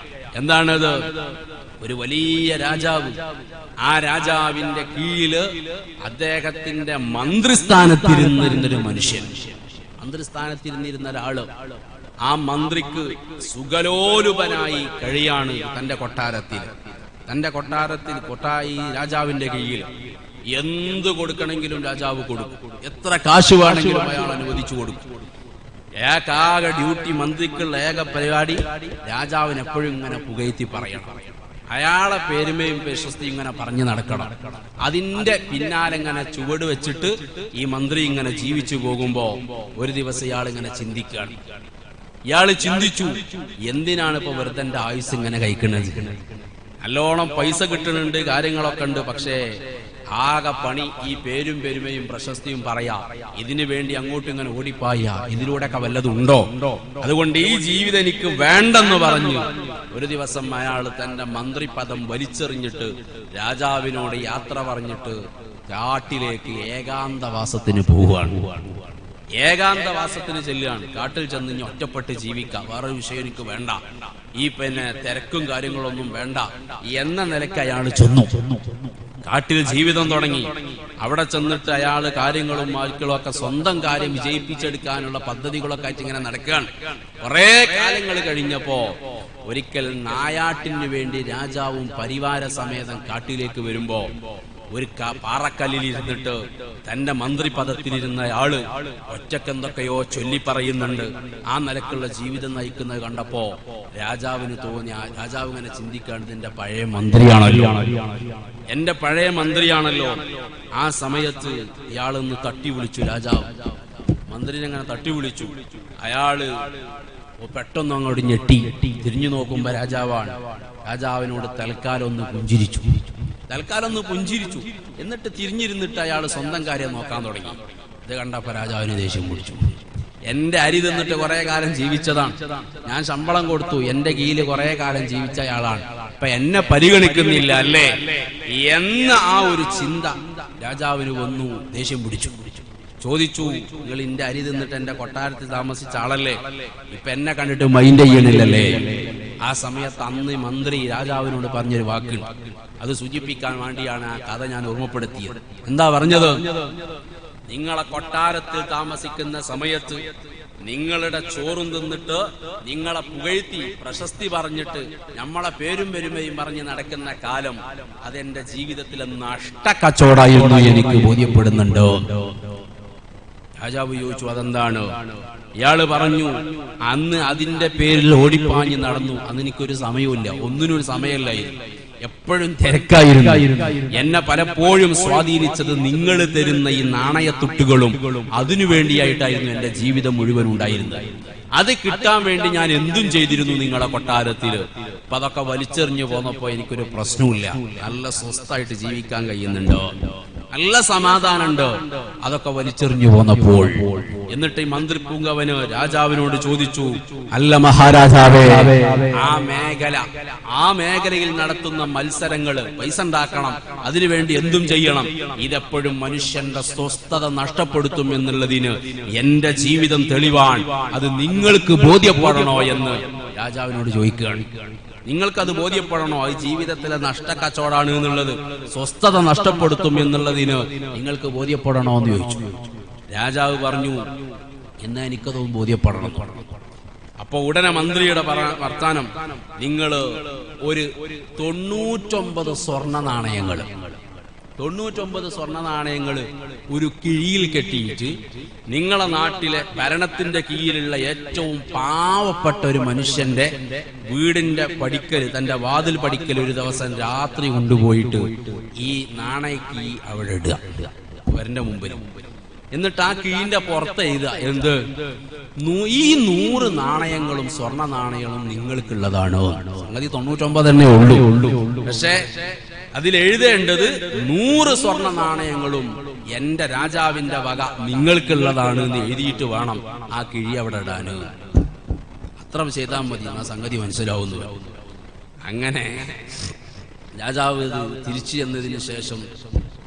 എന്താണത് ഒരു വലിയ രാജാവ് ആ രാജാവിന്റെ കീഴില് അദ്ദേഹത്തിന്റെ മന്ത്രിസ്ഥാനത്തിരുന്നിരുന്നൊരു മനുഷ്യൻ മന്ത്രിസ്ഥാനത്തിരുന്നിരുന്ന ഒരാള് ആ മന്ത്രിക്ക് സുഗലോലുപനായി കഴിയാണ് തന്റെ കൊട്ടാരത്തിൽ തന്റെ കൊട്ടാരത്തിൽ കൊട്ടായി രാജാവിന്റെ കീഴിൽ എന്ത് കൊടുക്കണമെങ്കിലും രാജാവ് കൊടുക്കും എത്ര കാശ് വേണമെങ്കിലും അയാൾ അനുവദിച്ചു കൊടുക്കും ഏകാക ഡ്യൂട്ടി മന്ത്രിക്കുള്ള ഏക പരിപാടി രാജാവിന് എപ്പോഴും ഇങ്ങനെ പുകയത്തി പറയണം അയാളെ പേരുമയും പ്രശസ്തി ഇങ്ങനെ പറഞ്ഞു നടക്കണം അതിന്റെ പിന്നാലെ ഇങ്ങനെ ചുവട് വെച്ചിട്ട് ഈ മന്ത്രി ഇങ്ങനെ ജീവിച്ചു പോകുമ്പോ ഒരു ദിവസം ഇയാൾ ഇങ്ങനെ ചിന്തിക്കുകയാണ് ഇയാള് ചിന്തിച്ചു എന്തിനാണ് ഇപ്പൊ വെറുതെ എന്റെ ആയുസ് ഇങ്ങനെ കഴിക്കുന്നത് നല്ലോണം പൈസ കിട്ടുന്നുണ്ട് കാര്യങ്ങളൊക്കെ ഉണ്ട് പക്ഷേ ആകെ പണി ഈ പേരും പെരുമയും പ്രശസ്തിയും പറയാ ഇതിനു വേണ്ടി അങ്ങോട്ടും ഇങ്ങനെ ഓടിപ്പായ ഇതിലൂടെയൊക്കെ വല്ലതും ഉണ്ടോ അതുകൊണ്ട് ഈ ജീവിതം എനിക്ക് വേണ്ടെന്ന് പറഞ്ഞു ഒരു ദിവസം അയാൾ തന്റെ മന്ത്രിപദം വലിച്ചെറിഞ്ഞിട്ട് രാജാവിനോട് യാത്ര പറഞ്ഞിട്ട് കാട്ടിലേക്ക് ഏകാന്തവാസത്തിന് പോവുകയാണ് ഏകാന്തവാസത്തിന് ചെല്ലുകയാണ് കാട്ടിൽ ചെന്ന് ഇനി ഒറ്റപ്പെട്ട് ജീവിക്കാം വേറെ വിഷയം എനിക്ക് വേണ്ട ഈ പിന്നെ തിരക്കും കാര്യങ്ങളൊന്നും വേണ്ട എന്ന നിലയ്ക്ക് അയാൾ ചെന്നു കാട്ടിൽ ജീവിതം തുടങ്ങി അവിടെ ചെന്നിട്ട് അയാൾ കാര്യങ്ങളും മാറ്റുകളും ഒക്കെ സ്വന്തം കാര്യം വിജയിപ്പിച്ചെടുക്കാനുള്ള പദ്ധതികളൊക്കെ ആയിട്ട് ഇങ്ങനെ നടക്കുകയാണ് കുറെ കാലങ്ങൾ കഴിഞ്ഞപ്പോ ഒരിക്കൽ നായാട്ടിന് വേണ്ടി രാജാവും പരിവാര സമേതം കാട്ടിലേക്ക് വരുമ്പോ ഒരു ക- പാറക്കല്ലിൽ ഇരുന്നിട്ട് തന്റെ മന്ത്രി പദത്തിലിരുന്ന ആള് ഒറ്റക്കെന്തൊക്കെയോ ചൊല്ലി പറയുന്നുണ്ട് ആ നിലക്കുള്ള ജീവിതം നയിക്കുന്നത് കണ്ടപ്പോ രാജാവിന് തോന്നി ആ രാജാവ് ഇങ്ങനെ ചിന്തിക്കാണ് ഇതിന്റെ പഴയ മന്ത്രിയാണല്ലോ എന്റെ പഴയ മന്ത്രിയാണല്ലോ ആ സമയത്ത് ഇയാളൊന്ന് തട്ടി വിളിച്ചു രാജാവ് മന്ത്രിനെ അങ്ങനെ തട്ടി വിളിച്ചു അയാള് പെട്ടെന്ന് അങ്ങോട്ട് ഞെട്ടി തിരിഞ്ഞു നോക്കുമ്പോ രാജാവാണ് രാജാവിനോട് തൽക്കാലം ഒന്ന് പുഞ്ചിരിച്ചു തൽക്കാലം ഒന്ന് പുഞ്ചിരിച്ചു എന്നിട്ട് തിരിഞ്ഞിരുന്നിട്ട് അയാൾ സ്വന്തം കാര്യം നോക്കാൻ തുടങ്ങി ഇത് കണ്ടപ്പോ രാജാവിന് ദേഷ്യം പിടിച്ചു എന്റെ അരി തിന്നിട്ട് കുറെ കാലം ജീവിച്ചതാണ് ഞാൻ ശമ്പളം കൊടുത്തു എന്റെ കീഴില് കുറെ കാലം ജീവിച്ച അയാളാണ് ഇപ്പൊ എന്നെ പരിഗണിക്കുന്നില്ല അല്ലേ എന്ന ആ ഒരു ചിന്ത രാജാവിന് വന്നു ദേഷ്യം പിടിച്ചു ചോദിച്ചു നിങ്ങൾ എന്റെ അരി തിന്നിട്ട് എന്റെ കൊട്ടാരത്തിൽ താമസിച്ച ആളല്ലേ ഇപ്പൊ എന്നെ കണ്ടിട്ട് മൈൻഡ് ചെയ്യണില്ലല്ലേ ആ സമയത്ത് അന്ന് മന്ത്രി രാജാവിനോട് പറഞ്ഞൊരു വാക്കുണ്ട് അത് സൂചിപ്പിക്കാൻ വേണ്ടിയാണ് ആ കഥ ഞാൻ ഓർമ്മപ്പെടുത്തിയത് എന്താ പറഞ്ഞത് നിങ്ങളെ കൊട്ടാരത്തിൽ താമസിക്കുന്ന സമയത്ത് നിങ്ങളുടെ ചോറും തിന്നിട്ട് നിങ്ങളെ പുകഴ്ത്തി പ്രശസ്തി പറഞ്ഞിട്ട് നമ്മളെ പേരും പെരുമയും പറഞ്ഞ് നടക്കുന്ന കാലം അതെന്റെ ജീവിതത്തിലെ നഷ്ടക്കച്ചവടായിരുന്നു എനിക്ക് ബോധ്യപ്പെടുന്നുണ്ടോ രാജാവ് ചോദിച്ചു അതെന്താണ് ഇയാള് പറഞ്ഞു അന്ന് അതിന്റെ പേരിൽ ഓടിപ്പാഞ്ഞ് നടന്നു അന്ന് എനിക്കൊരു സമയമില്ല ഒന്നിനും ഒരു സമയമില്ലായിരുന്നു എപ്പോഴും തിരക്കായിരുന്നു എന്നെ പലപ്പോഴും സ്വാധീനിച്ചത് നിങ്ങൾ തരുന്ന ഈ നാണയത്തുട്ടുകളും അതിനു വേണ്ടിയായിട്ടായിരുന്നു എന്റെ ജീവിതം മുഴുവൻ ഉണ്ടായിരുന്നത് അത് കിട്ടാൻ വേണ്ടി ഞാൻ എന്തും ചെയ്തിരുന്നു നിങ്ങളെ കൊട്ടാരത്തില് അപ്പൊ അതൊക്കെ വലിച്ചെറിഞ്ഞു പോന്നപ്പോ എനിക്കൊരു പ്രശ്നമില്ല നല്ല സ്വസ്ഥായിട്ട് ജീവിക്കാൻ കഴിയുന്നുണ്ടോ നല്ല സമാധാനമുണ്ട് അതൊക്കെ വലിച്ചെറിഞ്ഞു പോന്നപ്പോൾ എന്നിട്ട് ഈ മന്ത്രി പൂങ്കവന് രാജാവിനോട് ചോദിച്ചു അല്ല മഹാരാജാവേ ആ മേഖല ആ മേഖലയിൽ നടത്തുന്ന മത്സരങ്ങള് പൈസ ഉണ്ടാക്കണം അതിനുവേണ്ടി എന്തും ചെയ്യണം ഇതെപ്പോഴും മനുഷ്യന്റെ സ്വസ്ഥത നഷ്ടപ്പെടുത്തും എന്നുള്ളതിന് എന്റെ ജീവിതം തെളിവാൻ അത് നിങ്ങൾക്ക് ബോധ്യപ്പെടണോ എന്ന് രാജാവിനോട് ചോദിക്കുകയാണ് നിങ്ങൾക്കത് ബോധ്യപ്പെടണോ അത് ജീവിതത്തിലെ നഷ്ടക്കച്ചവടാണ് എന്നുള്ളത് സ്വസ്ഥത നഷ്ടപ്പെടുത്തും എന്നുള്ളതിന് നിങ്ങൾക്ക് ബോധ്യപ്പെടണോ എന്ന് ചോദിച്ചു രാജാവ് പറഞ്ഞു എന്നാ എനിക്കത് ബോധ്യപ്പെടണം അപ്പൊ ഉടനെ മന്ത്രിയുടെ പറ- വർത്താനം നിങ്ങൾ ഒരു തൊണ്ണൂറ്റൊമ്പത് സ്വർണ നാണയങ്ങൾ തൊണ്ണൂറ്റൊമ്പത് സ്വർണ നാണയങ്ങൾ ഒരു കിഴിയിൽ കെട്ടിയിട്ട് നിങ്ങളെ നാട്ടിലെ ഭരണത്തിന്റെ കീഴിലുള്ള ഏറ്റവും പാവപ്പെട്ട ഒരു മനുഷ്യന്റെ വീടിന്റെ പടിക്കൽ തന്റെ വാതിൽ പടിക്കൽ ഒരു ദിവസം രാത്രി കൊണ്ടുപോയിട്ട് ഈ നാണയക്കീ അവിടെ ഇടുക അവരുടെ മുമ്പിൽ എന്നിട്ട് ആ കീഴിന്റെ പുറത്ത് എഴുതുക എന്ത് നൂ- ഈ നൂറ് നാണയങ്ങളും സ്വർണ്ണ നാണയങ്ങളും നിങ്ങൾക്കുള്ളതാണ് സംഗതി തൊണ്ണൂറ്റൊമ്പത് തന്നെ ഉള്ളൂ പക്ഷേ അതിൽ എഴുതേണ്ടത് നൂറ് സ്വർണ്ണ നാണയങ്ങളും എന്റെ രാജാവിന്റെ വക നിങ്ങൾക്കുള്ളതാണ് എന്ന് എഴുതിയിട്ട് വേണം ആ കിഴി അവിടെ ഇടാന് അത്ര ചെയ്താൽ മതി ആ സംഗതി മനസ്സിലാവുന്നു അങ്ങനെ രാജാവ് ഇത് തിരിച്ചു ചെന്നതിന് ശേഷം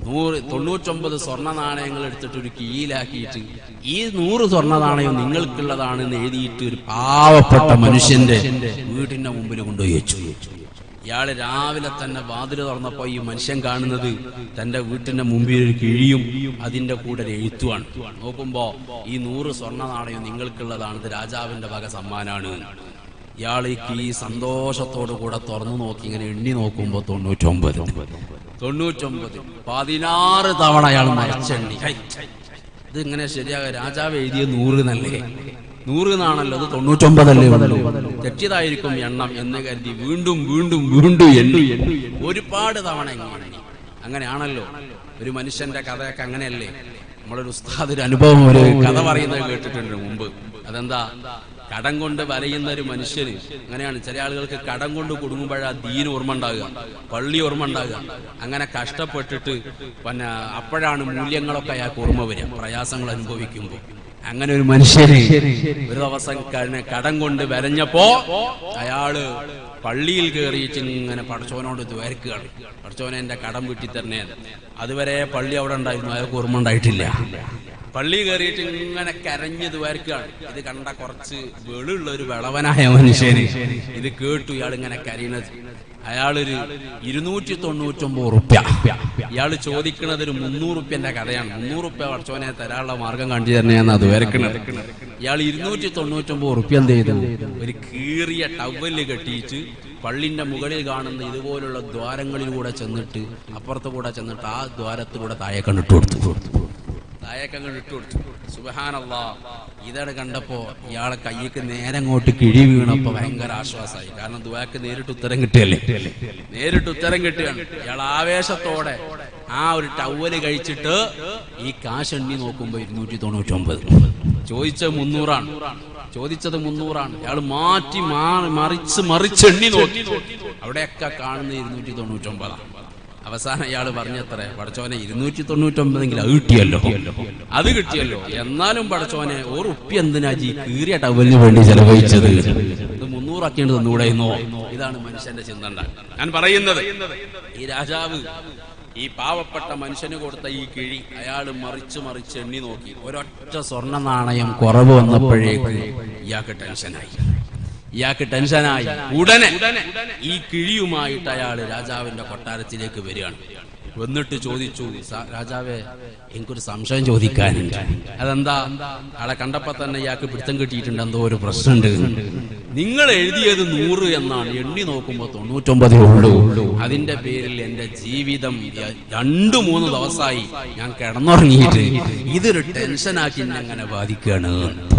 നൂറ് തൊണ്ണൂറ്റൊമ്പത് സ്വർണ്ണ നാണയങ്ങൾ എടുത്തിട്ട് ഒരു കീയിലാക്കിയിട്ട് ഈ നൂറ് സ്വർണ്ണ നാണയം നിങ്ങൾക്കുള്ളതാണെന്ന് എഴുതിയിട്ട് ഒരു പാവപ്പെട്ട മനുഷ്യന്റെ വീടിന്റെ മുമ്പിൽ കൊണ്ടുപോയി വെച്ചു ഇയാള് രാവിലെ തന്നെ വാതിൽ തുറന്നപ്പോ ഈ മനുഷ്യൻ കാണുന്നത് തന്റെ വീട്ടിന്റെ മുമ്പിൽ ഒരു കിഴിയും അതിന്റെ കൂടെ ഒരു എഴുത്തുമാണ് നോക്കുമ്പോ ഈ നൂറ് സ്വർണ്ണ നാണയം നിങ്ങൾക്കുള്ളതാണ് ഇത് രാജാവിന്റെ വക സമ്മാനാണ് ഇയാൾ ഈ കീ സന്തോഷത്തോടു കൂടെ തുറന്നു നോക്കി ഇങ്ങനെ എണ്ണി നോക്കുമ്പോ തൊണ്ണൂറ്റൊമ്പത് തൊണ്ണൂറ്റൊമ്പത് പതിനാറ് തവണ അയാൾ മറിച്ചെണ്ണി ഹൈ, ഇത് ഇങ്ങനെ ശരിയാക രാജാവ് എഴുതിയ നൂറ് നല്ലേ നൂറ് എന്നാണല്ലോ അത് തൊണ്ണൂറ്റൊമ്പതല്ലേ ഉള്ളൂ തെറ്റിയതായിരിക്കും എണ്ണം എന്ന് കരുതി വീണ്ടും വീണ്ടും വീണ്ടും എണ്ണി ഒരുപാട് തവണ ഇങ്ങനെ എണ്ണി അങ്ങനെയാണല്ലോ ഒരു മനുഷ്യന്റെ കഥയൊക്കെ അങ്ങനെയല്ലേ നമ്മളൊരു ഉസ്താദ് ഒരു അനുഭവം ഒരു കഥ പറയുന്നത് കേട്ടിട്ടുണ്ട് മുമ്പ് അതെന്താ കടം കൊണ്ട് വലയുന്ന ഒരു മനുഷ്യന് അങ്ങനെയാണ് ചില ആളുകൾക്ക് കടം കൊണ്ട് കുടുങ്ങുമ്പോഴാ ദീൻ ഓർമ്മ ഉണ്ടാകുക പള്ളി ഓർമ്മ ഉണ്ടാകുക അങ്ങനെ കഷ്ടപ്പെട്ടിട്ട് പിന്നെ അപ്പോഴാണ് മൂല്യങ്ങളൊക്കെ അയാൾക്ക് ഓർമ്മ വരിക പ്രയാസങ്ങൾ അനുഭവിക്കുമ്പോൾ അങ്ങനെ ഒരു മനുഷ്യന് ഒരു ദിവസം കഴിഞ്ഞ കടം കൊണ്ട് വരഞ്ഞപ്പോ അയാള് പള്ളിയിൽ കയറിയിട്ട് ഇങ്ങനെ പടച്ചോനോട് ദ്വേർക്കുകയാണ് പടച്ചോനെ എന്റെ കടം വീട്ടി തന്നെ അതുവരെ പള്ളി അവിടെ ഉണ്ടായിരുന്നു അയാൾക്ക് ഓർമ്മ ഉണ്ടായിട്ടില്ല പള്ളി കയറിയിട്ട് ഇങ്ങനെ കരഞ്ഞ് ദ്വേർക്കുകയാണ് ഇത് കണ്ട കുറച്ച് വെളുള്ള ഒരു വിളവനായ മനുഷ്യന് ഇത് കേട്ടു ഇയാൾ ഇങ്ങനെ കരയണത് അയാളൊരു ഇരുന്നൂറ്റി തൊണ്ണൂറ്റൊമ്പത് റുപ്യ ഇയാൾ ചോദിക്കുന്നത് ഒരു മുന്നൂറ് റുപ്യന്റെ കഥയാണ് മുന്നൂറ് റുപ്യ പഠിച്ചോനെ തരാനുള്ള മാർഗം കാണിച്ചു തന്നെയാണ് അത് വരക്കണത് ഇയാൾ ഇരുന്നൂറ്റി തൊണ്ണൂറ്റൊമ്പത് റുപ്യ എന്ത് ചെയ്തു ഒരു കീറിയ ടവല് കെട്ടിയിട്ട് പള്ളിന്റെ മുകളിൽ കാണുന്ന ഇതുപോലുള്ള ദ്വാരങ്ങളിലൂടെ ചെന്നിട്ട് അപ്പുറത്ത് കൂടെ ചെന്നിട്ട് ആ ദ്വാരത്തിലൂടെ താഴെ കണ്ടിട്ട് കൊടുത്തു താഴേക്കങ്ങ് ഇട്ടു കൊടുത്തു സുബഹാനല്ലാ ഇതടെ കണ്ടപ്പോ ഇയാളെ കയ്യിക്ക് നേരെ അങ്ങോട്ട് കിഴി വീണപ്പോ ഭയങ്കര ആശ്വാസമായി കാരണം ദുവാക്ക് നേരിട്ട് ഉത്തരം കിട്ടിയല്ലേ നേരിട്ട് ഉത്തരം കിട്ടുകയാണ് ഇയാൾ ആവേശത്തോടെ ആ ഒരു ടവല് കഴിച്ചിട്ട് ഈ കാശ് എണ്ണി നോക്കുമ്പോ ഇരുന്നൂറ്റി തൊണ്ണൂറ്റി ഒമ്പത് ചോദിച്ചത് മുന്നൂറാണ് ചോദിച്ചത് മുന്നൂറാണ് ഇയാൾ മാറ്റി മാറി മറിച്ച് മറിച്ച് എണ്ണി നോക്കി അവിടെയൊക്കെ കാണുന്ന ഇരുന്നൂറ്റി തൊണ്ണൂറ്റി ഒമ്പതാണ് അവസാനം ഇയാൾ പറഞ്ഞത്രേ പടച്ചോനെ ഇരുന്നൂറ്റി തൊണ്ണൂറ്റൊമ്പതെങ്കിലും അത് കിട്ടിയല്ലോ അത് കിട്ടിയല്ലോ എന്നാലും പടച്ചോനെ ഒരു ഉപ്പി എന്തിനാ ജി കീറിയ ടവലിന് വേണ്ടി ചെലവഴിച്ചത് ഇത് മുന്നൂറാക്കിയിട്ട് തന്നുകൂടെയെന്നോ ഇതാണ് മനുഷ്യന്റെ ചിന്ത ഉണ്ടാക്കുക. ഞാൻ പറയുന്നത് ഈ രാജാവ് ഈ പാവപ്പെട്ട മനുഷ്യന് കൊടുത്ത ഈ കിഴി അയാൾ മറിച്ച് മറിച്ച് എണ്ണി നോക്കി ഒരൊറ്റ സ്വർണ്ണ നാണയം കുറവ് വന്നപ്പോഴേക്ക് ഇയാൾക്ക് ടെൻഷനായി ഇയാൾക്ക് ടെൻഷനായി ഉടനെ ഈ കിഴിയുമായിട്ട് അയാൾ രാജാവിന്റെ കൊട്ടാരത്തിലേക്ക് വരികയാണ് വന്നിട്ട് ചോദിച്ചു "സ- രാജാവേ എനിക്കൊരു സംശയം ചോദിക്കാനുണ്ട് അതെന്താ ആളെ കണ്ടപ്പോ തന്നെ ഇയാൾക്ക് പിടുത്തം കിട്ടിയിട്ടുണ്ട് എന്തോ ഒരു പ്രശ്നമുണ്ട് നിങ്ങൾ എഴുതിയത് നൂറ് എന്നാണ് എണ്ണി നോക്കുമ്പോ തൊണ്ണൂറ്റൊമ്പതേ ഉള്ളൂ അതിന്റെ പേരിൽ എന്റെ ജീവിതം യ- രണ്ടു മൂന്ന് ദിവസമായി ഞാൻ കിടന്നുറങ്ങിയിട്ട് ഇതൊരു ടെൻഷനാക്കി എന്നെ അങ്ങനെ ബാധിക്കുകയാണ്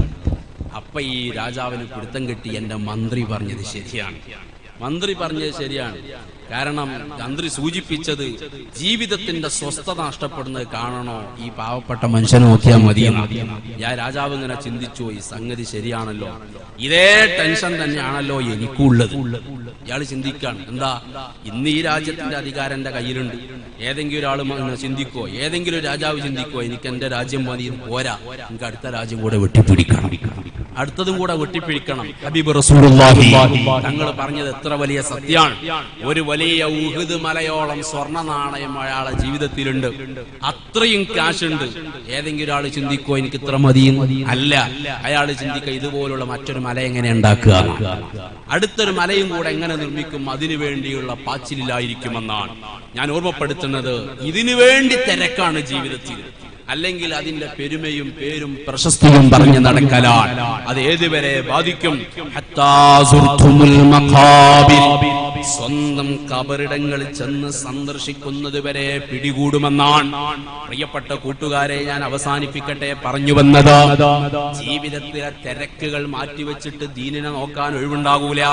അപ്പൊ ഈ രാജാവിന് പിടുത്തം കിട്ടി എന്റെ മന്ത്രി പറഞ്ഞത് ശരിയാണ് മന്ത്രി പറഞ്ഞത് ശരിയാണ് കാരണം മന്ത്രി സൂചിപ്പിച്ചത് ജീവിതത്തിന്റെ സ്വസ്ഥത നഷ്ടപ്പെടുന്നത് കാണണോ ഈ പാവപ്പെട്ട മനുഷ്യനെ നോക്കിയാൽ മതി ഞാൻ രാജാവ് ഇങ്ങനെ ചിന്തിച്ചു ഈ സംഗതി ശരിയാണല്ലോ ഇതേ ടെൻഷൻ തന്നെയാണല്ലോ എനിക്കുള്ളത് ഇയാൾ ചിന്തിക്കാണ് എന്താ ഇന്ന് ഈ രാജ്യത്തിന്റെ അധികാരം എന്റെ കയ്യിലുണ്ട് ഏതെങ്കിലും ഒരാൾ മ- ചിന്തിക്കോ ഏതെങ്കിലും ഒരു രാജാവ് ചിന്തിക്കോ എനിക്ക് എന്റെ രാജ്യം മതി ഇത് പോരാ എനിക്ക് അടുത്ത രാജ്യം കൂടെ വെട്ടിപ്പിടിക്കണം അടുത്തതും കൂടെ വെട്ടിപ്പിടിക്കണം ഹബീബ് റസൂലുള്ളാഹി തങ്ങൾ പറഞ്ഞത് എത്ര വലിയ സത്യമാണ് ഒരു വലിയ ഉഹുദ് മലയോളം സ്വർണ്ണ നാണയം അയാളെ ജീവിതത്തിലുണ്ട് അത്രയും കാശ് ഉണ്ട് ഏതെങ്കിലും ഒരാൾ ചിന്തിക്കോ എനിക്ക് ഇത്ര മതി അല്ല അയാൾ ചിന്തിക്ക ഇതുപോലുള്ള മറ്റൊരു മല എങ്ങനെ ഉണ്ടാക്കുക അടുത്തൊരു മലയും കൂടെ എങ്ങനെ നിർമ്മിക്കും അതിനു വേണ്ടിയുള്ള പാച്ചിലായിരിക്കുമെന്നാണ് ഞാൻ ഓർമ്മപ്പെടുത്തുന്നത് ഇതിനു വേണ്ടി തിരക്കാണ് ജീവിതത്തിൽ അല്ലെങ്കിൽ അതിന്റെ പെരുമയും പേരും പ്രശസ്തിയും പറഞ്ഞു നടക്കലാണ് അത് ഏതുവരെ ബാധിക്കും ഹത്താ സുർത്തുമുൽ മഖാബിർ. സ്വന്തം കബറിടങ്ങളിൽ ചെന്ന് സന്ദർശിക്കുന്നത് വരെ പിടികൂടുമെന്നാണ് പ്രിയപ്പെട്ട കൂട്ടുകാരെ ഞാൻ അവസാനിപ്പിക്കട്ടെ പറഞ്ഞു വന്നത് ജീവിതത്തിലെ തിരക്കുകൾ മാറ്റിവെച്ചിട്ട് ദീനിനെ നോക്കാൻ ഒഴിവുണ്ടാകൂല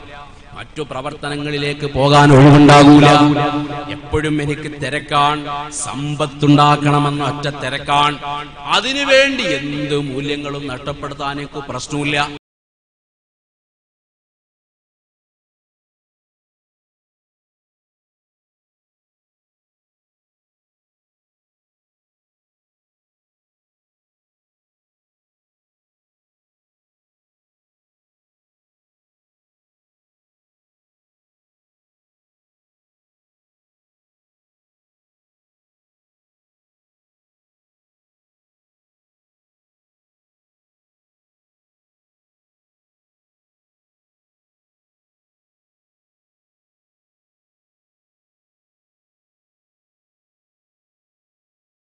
മറ്റു പ്രവർത്തനങ്ങളിലേക്ക് പോകാൻ ഒഴിവുണ്ടാകൂല എപ്പോഴും എനിക്ക് തിരക്കാൻ സമ്പത്തുണ്ടാക്കണമെന്ന ഒറ്റ തിരക്കാൻ അതിനുവേണ്ടി എന്ത് മൂല്യങ്ങളും നഷ്ടപ്പെടുത്താൻ എനിക്ക് പ്രശ്നമില്ല